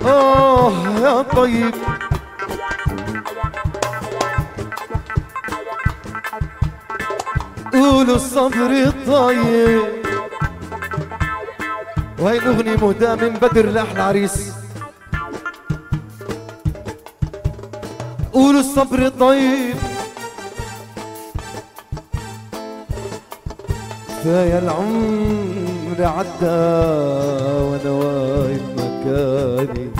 آه يا طيب قولوا الصبر طيب وهي الأغنية مهداة من بدر لأحلى عريس قولوا الصبر طيب كفاية العمر عدى وانا واقف مكاني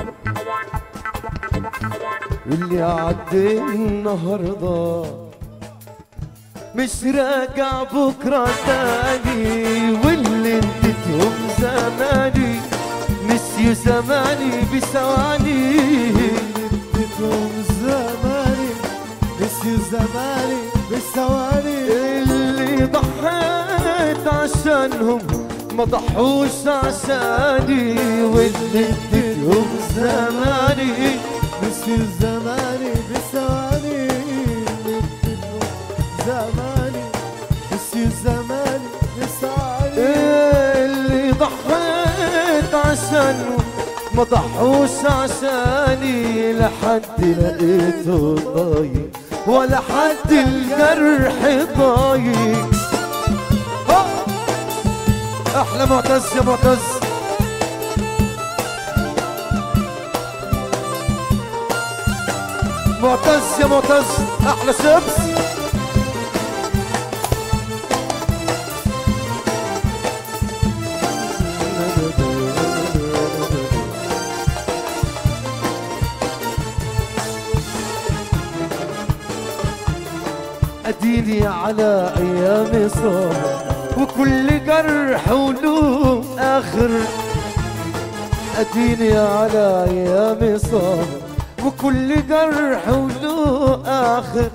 واللي عدى النهارده مش راجع بكرة تاني واللي انتتهم زماني نسيوا زماني بثواني اديتهم زماني نسيوا زماني بالثواني اللي ضحيت عشانهم ما ضحوش عشاني واللي اديتهم زماني نسيوا زماني بالثواني اديتهم زماني نسيوا زماني بالثواني اللي ضحيت عشانهم ما ضحوش عشاني لحد لقيته ضايق ولا حد الجرح ضايق ها! احلى معتز يا معتز معتز يا معتز احلى شيبس اديني على ايامي صار وكل جرح وله اخر اديني على ايامي صار وكل جرح وله اخر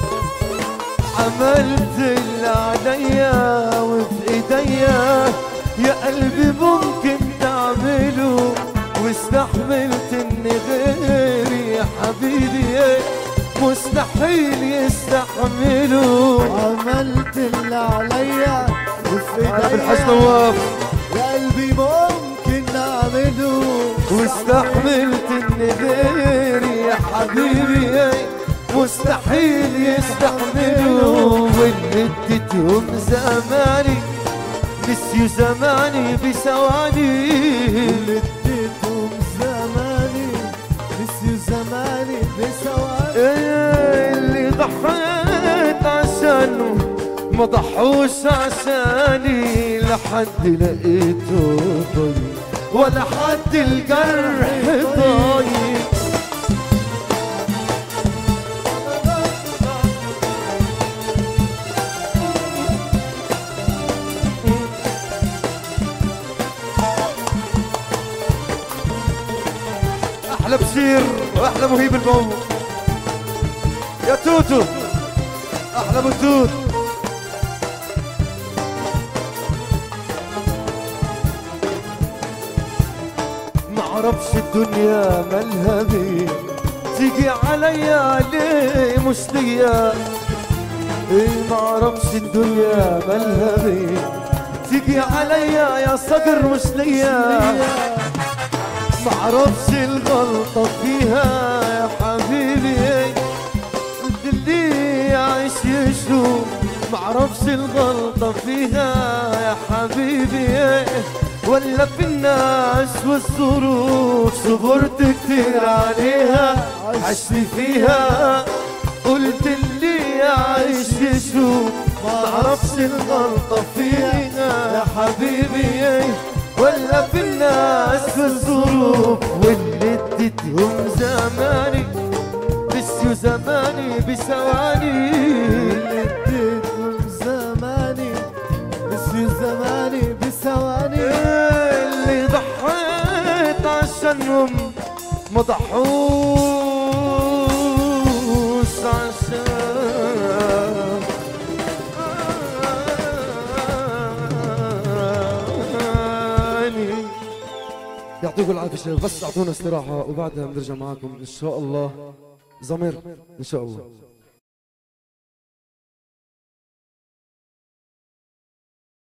عملت اللي عليا وفي ايديا يا قلبي ممكن تعمله واستحملت ان غيري يا حبيبي مستحيل يستحمله عملت اللي عليا وفي انا بالحج ايديا نواف يا قلبي ممكن نعمله واستحملت ان غيري يا حبيبي مستحيل يستحملوا واللي اديتهم زماني نسيوا زماني بثواني اللي اديتهم زماني نسيوا زماني بثواني اللي ضحيت عشانه ما ضحوش عشاني لحد لقيته طيب ولا حد الجرح طيب احلى بشير واحلى مهيب المو يا توتو احلى بتوت ما عرفش الدنيا مالها بيه تيجي عليا ليه مش ليا ايه ما عرفش الدنيا مالها بيه تيجي عليا يا صقر مش ليا معرفش الغلطة فيها يا حبيبي اللي يعيش يشوف معرفش الغلطة فيها يا حبيبي ولا في الناس والظروف صبرت كتير عليها عشت فيها قلت اللي يعيش يشوف معرفش الغلطة فيها يا حبيبي ولا في الناس في الظروف واللي اديتهم زماني نسيوا زماني بثواني اللي اديتهم زماني نسيوا زماني بثواني اللي ضحيت عشانهم ما ضحوش عشاني يعطيكم العافية شباب بس اعطونا استراحة وبعدها بنرجع معاكم ان شاء الله ضمير ان شاء الله